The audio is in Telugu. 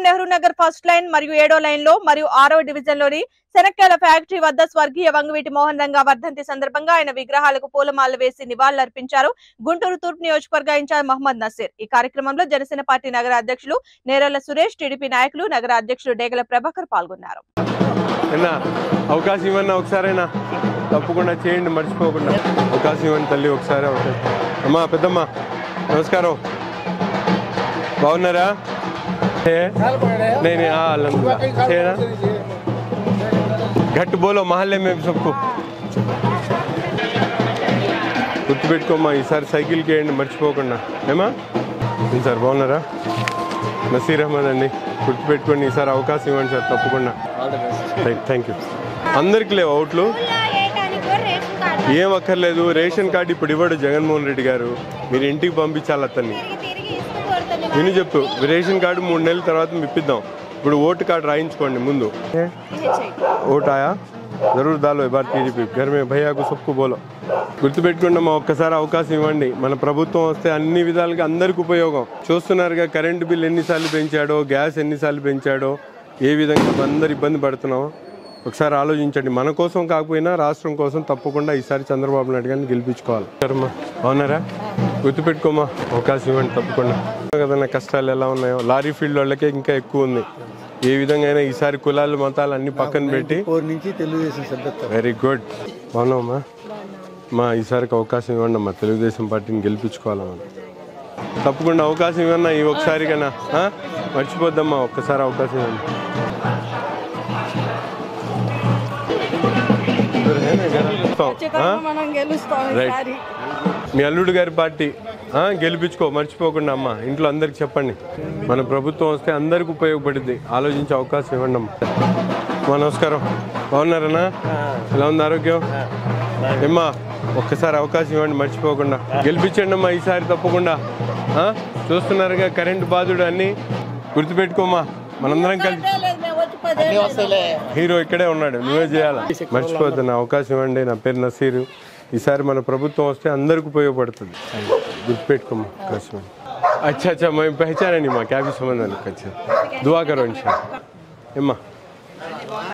నెహ్రూ నగర్ ఫస్ట్ లైన్ మరియు ఏడో లైన్ లో మరియు ఆరో డివిజన్ లోని శనక్కాయల ఫ్యాక్టరీ వద్ద స్వర్గీయ వంగవీటి మోహన్ రంగా వర్ధంతి సందర్భంగా ఆయన విగ్రహాలకు పూలమాలలు వేసి నివాళులర్పించారు గుంటూరు తూర్పు నియోజకవర్గ ఇన్ఛార్జ్ మహమ్మద్ నసీర్ ఈ కార్యక్రమంలో జనసేన పార్టీ నగర అధ్యక్షులు నేరల సురేష్ టీడీపీ నాయకులు నగర అధ్యక్షులు డేగల ప్రభాకర్ పాల్గొన్నారు అన్నా అవకాశం ఇవ్వన్నా ఒకసారైనా తప్పకుండా చేయండి మర్చిపోకుండా అవకాశం ఇవ్వండి తల్లి ఒకసారి అవకాశం అమ్మా పెద్దమ్మ నమస్కారం బాగున్నారా ఏ? నేను ఆ, అల్హమ్దులిల్లాह. చేయనా గట్టి బోలో మహల్లే మేము సబ్కు గుర్తుపెట్టుకోమ్మా ఈసారి సైకిల్కి వేయండి మర్చిపోకుండా ఏమా ఏం సార్ బాగున్నారా నసీర్ అహ్మద్ అండి గుర్తుపెట్టుకోండి ఈసారి అవకాశం ఇవ్వండి సార్ తప్పకుండా థ్యాంక్ యూ అందరికి లేవు అవుట్లు ఏం అక్కర్లేదు రేషన్ కార్డు ఇప్పుడు ఇవ్వడు జగన్మోహన్ రెడ్డి గారు మీరు ఇంటికి పంపించాలి అతన్ని విని చెప్పు రేషన్ కార్డు మూడు నెలల తర్వాత మేము ఇప్పిద్దాం ఇప్పుడు ఓటు కార్డు రాయించుకోండి ముందు ఓట్ ఆయా జరూర్ దాలో బార్ టీడీపీ घर में भैया को सबको बोलो గుర్తుపెట్టుకోండి మా ఒక్కసారి అవకాశం ఇవ్వండి మన ప్రభుత్వం వస్తే అన్ని విధాలుగా అందరికి ఉపయోగం చూస్తున్నారుగా కరెంటు బిల్ ఎన్నిసార్లు పెంచాడో గ్యాస్ ఎన్నిసార్లు పెంచాడో ఏ విధంగా అందరు ఇబ్బంది పడుతున్నామో ఒకసారి ఆలోచించండి మన కోసం కాకపోయినా రాష్ట్రం కోసం తప్పకుండా ఈసారి చంద్రబాబు నాయుడు గారిని గెలిపించుకోవాలి సరేమ్మా అవునారా గుర్తుపెట్టుకోమా అవకాశం ఇవ్వండి తప్పకుండా కదన్నా కష్టాలు ఎలా ఉన్నాయో లారీ ఫీల్డ్ వాళ్ళకే ఇంకా ఎక్కువ ఉంది ఏ విధంగా అయినా ఈసారి కులాలు మతాలు అన్ని పక్కన పెట్టి ఫోర్ నుంచి తెలుగుదేశం సభ్యత్వం వెరీ గుడ్ అవునమ్మా మా ఈసారికి అవకాశం ఇవ్వండి అమ్మా తెలుగుదేశం పార్టీని గెలిపించుకోవాలమ్మా తప్పకుండా అవకాశం ఇవ్వన్నా ఈ ఒకసారి కన్నా ఆ? మర్చిపోద్దమ్మా ఒక్కసారి అవకాశం ఇవ్వండి ఆ? మనం గెలుస్తాం రైట్ మీ అల్లుడు గారి పార్టీ ఆ, గెలిపించుకో మర్చిపోకుండా అమ్మా ఇంట్లో అందరికి చెప్పండి మన ప్రభుత్వం వస్తే అందరికి ఉపయోగపడుద్ది ఆలోచించే అవకాశం ఇవ్వండి అమ్మా అమ్మా, నమస్కారం బాగున్నారన్నా ఎలా ఉంది ఆరోగ్యం ఏమ్మా ఒక్కసారి అవకాశం ఇవ్వండి మర్చిపోకుండా గెలిపించండి అమ్మా ఈసారి తప్పకుండా ఆ? చూస్తున్నారుగా కరెంటు బాధుడు అన్ని గుర్తుపెట్టుకోమ్మా మనందరం కలిసి హీరో ఇక్కడే ఉన్నాడు నువ్వే చేయాలా మర్చిపోద్దు నా అవకాశం ఇవ్వండి నా పేరు నసీరు ఈసారి మన ప్రభుత్వం వస్తే అందరికి ఉపయోగపడుతుంది గుర్తుపెట్టుకోమ్మా అవకాశం ఇవ్వండి. अच्छा अच्छा मैं पहचाना नहीं माँ क्या भी संबंध नहीं अच्छा दुआ करो इंशाल्लाह एम्मा